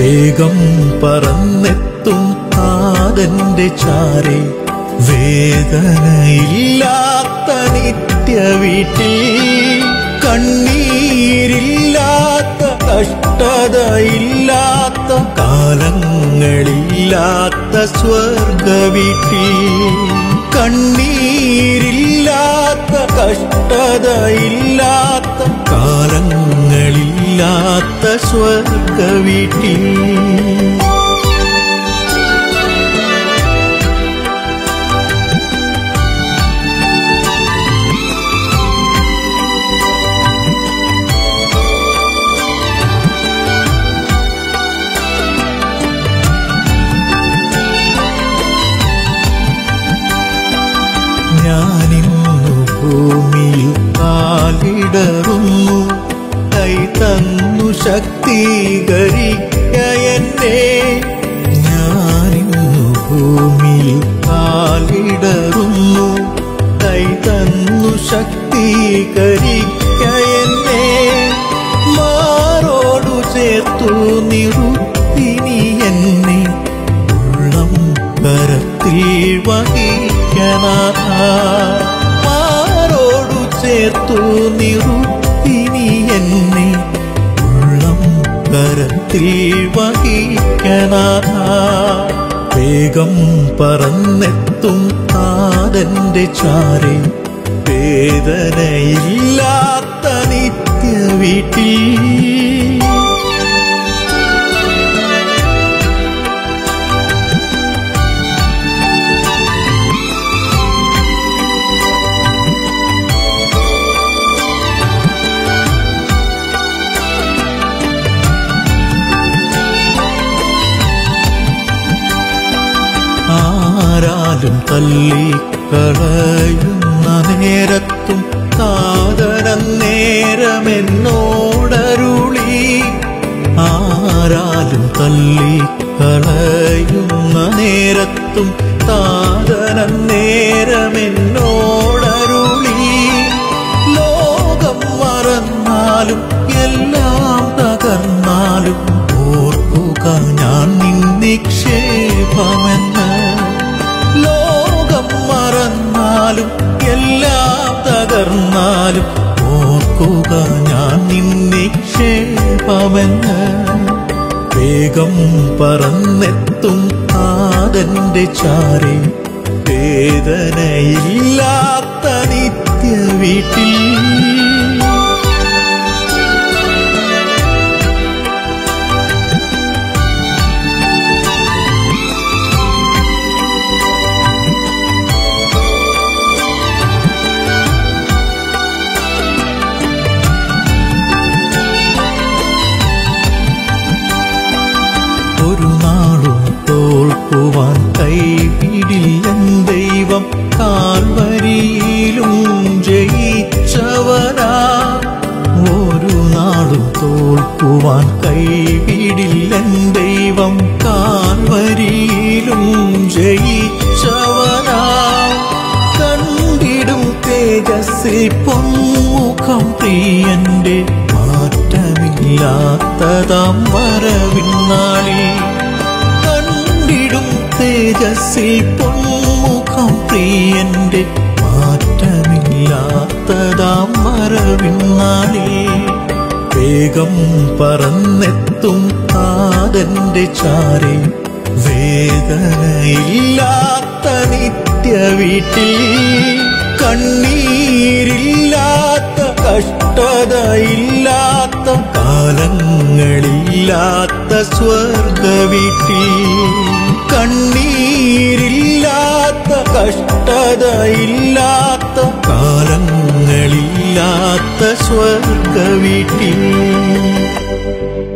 വേഗം പറന്നെത്തും കാതന്റെ ചാരെ വേദനയില്ലാത്ത നിത്യ വീട്ടിൽ കണ്ണീരില്ലാത്ത കഷ്ടതയില്ലാത്ത കാലങ്ങളില്ലാത്ത സ്വർഗ വീട്ടിൽ കണ്ണീരില്ലാത്ത കഷ്ടതയില്ലാത്ത കാലങ്ങളില്ലാത്ത സ്വർഗ വീട്ടിൽ ഞാനിന്നു ഭൂമിയിൽ കാലിടറുന്നു കൈ തന്നു ശക്തീകരിക്ക എന്നെ ഞാനിന്നു ഭൂമിയിൽ കാലിടറുന്നു കൈ തന്നു ശക്തീകരിക്ക എന്നെ മാറോടു ചേർത്തു നിറുത്തിനി എന്നെ ഉള്ളം കരത്തിൽ വഹിക്കനാഥ മാറോടു ചേർത്തു നിറുത്തിനി എന്നെ ഉള്ളം കരത്തിൽ വഹിക്കനാഥ വേഗം പറന്നെത്തും കാതന്റെ ചാരെ വേദനയില്ലാത്ത നിത്യ വീട്ടിൽ ആരാലും തള്ളിക്കളയുന്ന നേരത്തും കാതരം നേരമെന്നോടരുളി ആരാലും തള്ളിക്കളയുന്ന നേരത്തും കാതരം നേരമെന്നോടരുളി ലോകം മറന്നാലും എല്ലാം തകർന്നാലും ഓർക്കുക ഞാൻ നിന്നിക്ഷേപമെന്ന് ലോകം മറന്നാലും എല്ലാം തകർന്നാലും ഓർക്കുക ഞാൻ നിന്നിക്ഷേപമെന്ന് വേഗം പറന്നെത്തും കാതന്റെ ചാരെ വേദനയില്ലാത്ത നിത്യ വീട്ടിൽ ഒരു നാളും തോൽക്കുവാൻ കൈപിടിയൻ ദൈവം കാൽവരിയിലും ജയിച്ചവനാ ഒരു നാളും തോൽക്കുവാൻ കൈപിടില്ലൻ ദൈവം കാൽവരിയിലും ജയിച്ചവനാ കണ്ടിടും തേജസ്സിൽ പൊന്മുഖം പ്രിയന്റെ മാറ്റമില്ലാത്തതാം വരവിന്നാളിൽ കണ്ടിടും തേജസ്സിൽ പൊന്മുഖം പ്രിയന്റെ മാറ്റമില്ലാത്തതാം വരവിന്നാളിൽ വേഗം പറന്നെത്തും കാതന്റെ ചാരെ വേദനയില്ലാത്ത നിത്യ വീട്ടിൽ കണ്ണീരില്ലാത്ത കഷ്ടതയില്ലാത്ത കാലങ്ങളില്ലാത്ത സ്വർഗ വീട്ടിൽ കണ്ണീരില്ലാത്ത കഷ്ടതയില്ലാത്ത കാലങ്ങളില്ലാത്ത സ്വർഗ വീട്ടിൽ